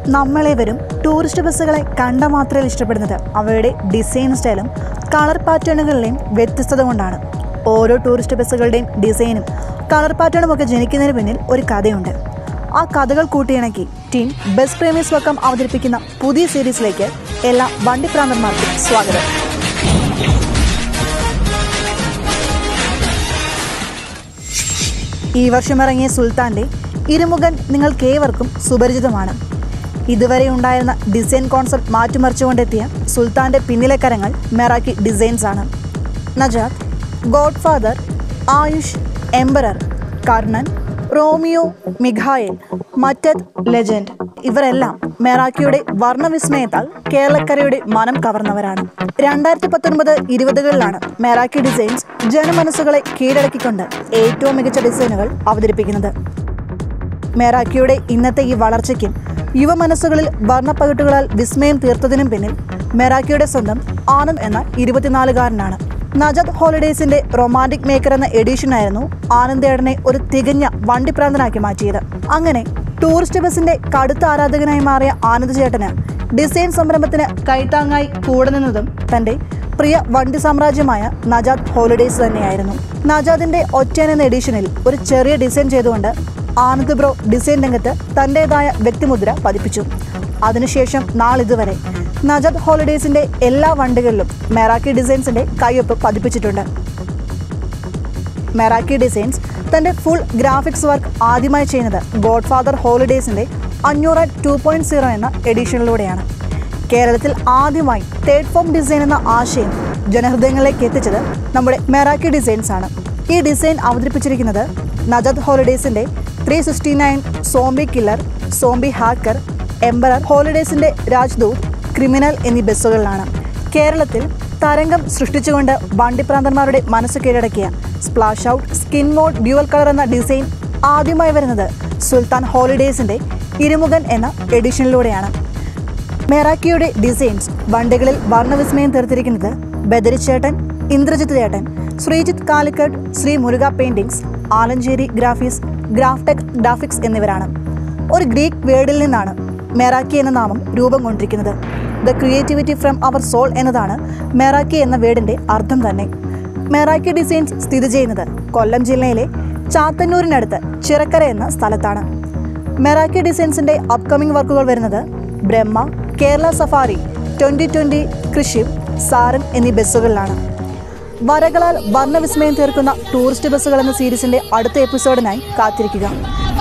നമ്മളേവരും tourist ബസ്സുകളെ കണ്ട മാത്രമേ ഇഷ്ടപ്പെടുന്നത് അവയുടെ ഡിസൈൻ സ്റ്റൈലും കളർ പാറ്റേണുകളിലെയും വ്യത്യസ്തത കൊണ്ടാണ് ഓരോ ടൂറിസ്റ്റ് ബസ്സുകളുടെയും ഡിസൈനും കളർ പാറ്റേണും ഒക്കെ ജനിക്കുന്നതിന് പിന്നിൽ ഒരു കഥയുണ്ട് ആ കഥകൾ കൂട്ടിയിണക്കി ടീം ബസ് പ്രേമീസ് വക്കം അവതരിപ്പിക്കുന്ന പുതിയ സീരീസിലേക്ക് എല്ലാ വണ്ടിപ്രാന്തന്മാർക്കും സ്വാഗതം ഈ വർഷം ഇറങ്ങിയ സുൽത്താൻ്റെ ഇരുമുഖൻ നിങ്ങൾക്കേവർക്കും സുപരിചിതമാണ് ഇതുവരെ ഉണ്ടായിരുന്ന ഡിസൈൻ കോൺസെപ്റ്റ് മാറ്റിമറിച്ചുകൊണ്ടെത്തിയ സുൽത്താൻ്റെ പിന്നിലെ കരങ്ങൾ മെറാക്കി ഡിസൈൻസ് ആണ് Najath godfather Ayush emperor Karnan Romeo Mikhael മറ്റത് ലെജൻഡ് ഇവരെല്ലാം മെറാക്കിയുടെ വർണ്ണവിസ്മയത്താൽ കേരളക്കരയുടെ മനം കവർന്നവരാണ് രണ്ടായിരത്തി പത്തൊൻപത് ഇരുപതുകളിലാണ് മെറാക്കി ഡിസൈൻസ് ജനമനസ്സുകളെ കീഴടക്കിക്കൊണ്ട് ഏറ്റവും മികച്ച ഡിസൈനുകൾ അവതരിപ്പിക്കുന്നത് മെറാക്കിയുടെ ഇന്നത്തെ ഈ വളർച്ചയ്ക്കും യുവമനസ്സുകളിൽ വർണ്ണപ്പകിട്ടുകളാൽ വിസ്മയം തീർത്തതിനും പിന്നിൽ മെറാക്കിയുടെ സ്വന്തം ആനന്ദ് എന്ന ഇരുപത്തിനാലുകാരനാണ് നജത് ഹോളിഡേയ്സിന്റെ റൊമാൻറ്റിക് മേക്കർ എന്ന എഡിഷനായിരുന്നു ആനന്ദേടനെ ഒരു തികഞ്ഞ വണ്ടിപ്രാന്തനാക്കി മാറ്റിയത് അങ്ങനെ ടൂറിസ്റ്റ് ബസിന്റെ കടുത്ത ആരാധകനായി മാറിയ ആനന്ദ് ചേട്ടന് ഡിസൈൻ സംരംഭത്തിന് കൈത്താങ്ങായി കൂടെ നിന്നതും തന്റെ പ്രിയ വണ്ടി സാമ്രാജ്യമായ നജാദ് ഹോളിഡേയ്സ് തന്നെയായിരുന്നു നജാദിന്റെ ഒറ്റയൻ എന്ന എഡിഷനിൽ ഒരു ചെറിയ ഡിസൈൻ ചെയ്തുകൊണ്ട് ആനന്ദ് ബ്രോ ഡിസൈൻ രംഗത്ത് തൻ്റെതായ വ്യക്തിമുദ്ര പതിപ്പിച്ചു അതിനുശേഷം നാളിതുവരെ നജാദ് ഹോളിഡേയ്സിന്റെ എല്ലാ വണ്ടികളിലും മെറാക്കി ഡിസൈൻസിന്റെ കയ്യൊപ്പ് പതിപ്പിച്ചിട്ടുണ്ട് മെറാക്കി ഡിസൈൻസ് തന്റെ ഫുൾ ഗ്രാഫിക്സ് വർക്ക് ആദ്യമായി ചെയ്യുന്നത് ഗോഡ് ഫാദർ ഹോളിഡേയ്സിന്റെ അഞ്ഞൂറ് ടു പോയിന്റ് സീറോ എന്ന എഡിഷനിലൂടെയാണ് കേരളത്തിൽ ആദ്യമായി തേർഡ് ഫോം ഡിസൈൻ എന്ന ആശയം ജനഹൃദയങ്ങളിലേക്ക് എത്തിച്ചത് നമ്മുടെ മെറാക്കി ഡിസൈൻസ് ആണ് ഈ ഡിസൈൻ അവതരിപ്പിച്ചിരിക്കുന്നത് നജദ് ഹോളിഡേയ്സിന്റെ three sixty nine zombie killer zombie hacker emperor ഹോളിഡേയ്സിന്റെ രാജ്ദൂത് ക്രിമിനൽ എന്നീ ബസ്സുകളിലാണ് കേരളത്തിൽ തരംഗം സൃഷ്ടിച്ചുകൊണ്ട് വണ്ടിപ്രാന്തന്മാരുടെ മനസ്സ് കീഴടക്കിയ splash out skin mode dual colour എന്ന ഡിസൈൻ ആദ്യമായി വരുന്നത് സുൽത്താൻ ഹോളിഡേയ്സിന്റെ ഇരുമുഖൻ എന്ന എഡിഷനിലൂടെയാണ് മെറാക്കിയുടെ ഡിസൈൻസ് വണ്ടികളിൽ വർണ്ണവിസ്മയം തീർത്തിരിക്കുന്നത് ബദരിച്ചേട്ടൻ ഇന്ദ്രജിത്ത് ചേട്ടൻ ശ്രീജിത്ത് കാലിക്കട്ട് ശ്രീ മുരുക പെയിന്റിങ്സ് ആലഞ്ചേരി ഗ്രാഫീസ് ഗ്രാഫ്ടെക് ഗ്രാഫിക്സ് എന്നിവരാണ് ഒരു ഗ്രീക്ക് വേർഡിൽ നിന്നാണ് മെറാക്കി എന്ന നാമം രൂപം കൊണ്ടിരിക്കുന്നത് the creativity from our soul എന്നതാണ് മെറാക്കി എന്ന വേർഡിന്റെ അർത്ഥം തന്നെ മെറാക്കി ഡിസൈൻസ് സ്ഥിതി ചെയ്യുന്നത് കൊല്ലം ജില്ലയിലെ ചാത്തന്നൂരിനടുത്ത് ചിറക്കര എന്ന സ്ഥലത്താണ് മെറാക്കി ഡിസൈൻസിന്റെ അപ്കമിംഗ് വർക്കുകൾ വരുന്നത് Brahma Kerala safari twenty twenty കൃഷി സാരൻ എന്നീ ബസ്സുകളിലാണ് വരകളാൽ വർണ്ണവിസ്മയം തീർക്കുന്ന ടൂറിസ്റ്റ് ബസ്സുകൾ എന്ന സീരീസിന്റെ അടുത്ത എപ്പിസോഡിനായി കാത്തിരിക്കുക